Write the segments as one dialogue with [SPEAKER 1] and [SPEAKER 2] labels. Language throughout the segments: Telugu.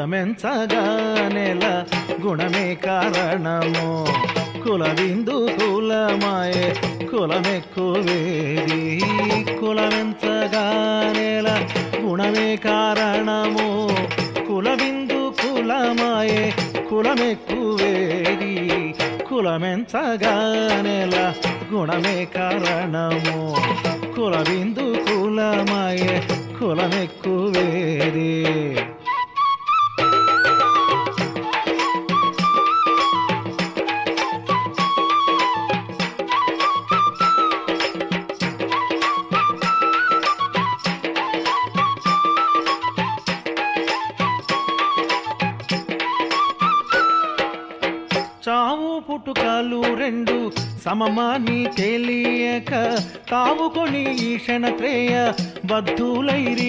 [SPEAKER 1] కులమెంచగా నెల గుణమే కారణము కుల బిందు కులమాయే కులమెక్కువేది కులమెంచగా నెల గుణమే కారణము కుల బిందు కులమాయే కులమెక్కువేది కులమెంచగా నెల గుణమే కారణము కుల బిందు కులమాయే కులమెక్కువేది చావు పుట్టుకలు రెండు సమమాని తెలియక తావుకొని ఈషణ త్రేయ బద్ధులైరి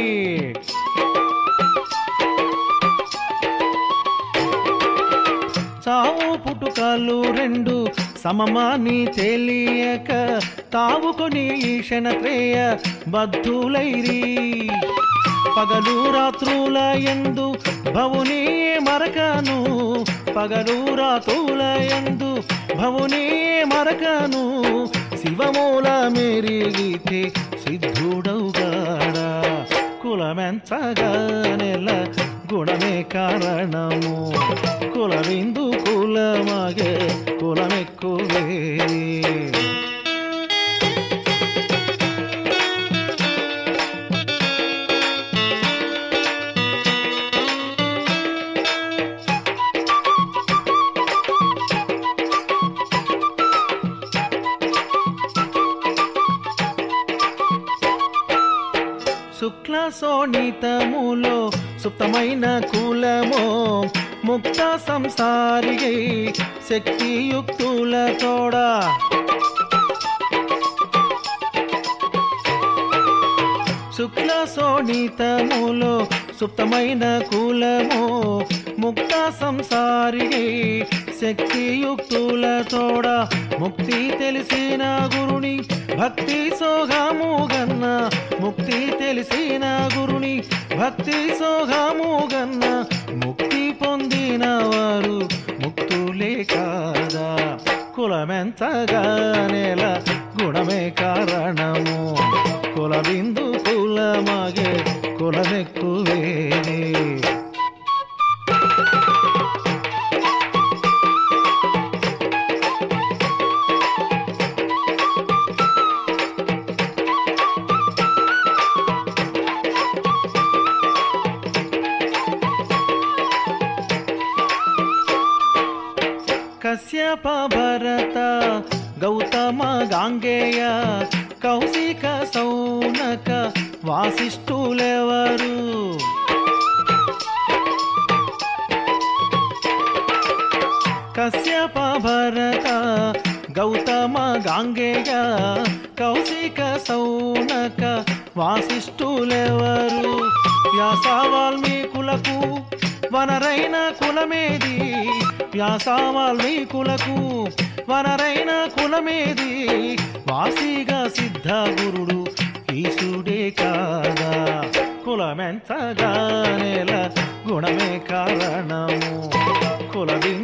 [SPEAKER 1] చావు పుట్టుకలు రెండు సమమాని తెలియక తావుకొని ఈషణ త్రేయ బద్ధులైరి పగలు రాత్రుల ఎందు భవుని మరకను పగలు రాత్రుల ఎందు భవుని మరకను శివమూల మెరిగితే సిద్ధుడవుగాడా కులమెంచగా నెల గుణమే కారణము కుల బిందు కులమగే కులమెక్కువే శుక్ల శోణితములో సుప్తమైన కులమో ముక్త సంసారిగై శక్తియుక్తుల తోడా శుక్ల శోణితములో సుప్తమైన కులమో ముక్త సంసారిగై శక్తియుక్తుల తోడ ముక్తి తెలిసిన గురుని భక్తి సోగాము గన్న ముక్తి తెలిసిన గురుని భక్తి సోగాము గన్న ముక్తి పొందిన వారు ముక్తులే కాదా కులమెంతగా నెల గుణమే కారణము కుల బిందు కులమగే కులమెక్కువేనే కశ్యప భరత గౌతమ గాంగేయ కౌశిక సౌనక వాసిష్ఠులెవరు కశ్యప భరత గౌతమ గాంగేయ కౌశిక సౌనక వాసిష్ఠులెవరు వ్యాస వాల్మీకులకు వనరైన కులమేది వ్యాస వాల్మీకులకు వనరైన కులమేది వాసిగా సిద్ధ గురుడు ఈశుడే కాదా కులమెంతగా నెల గుణమే కారణము కుల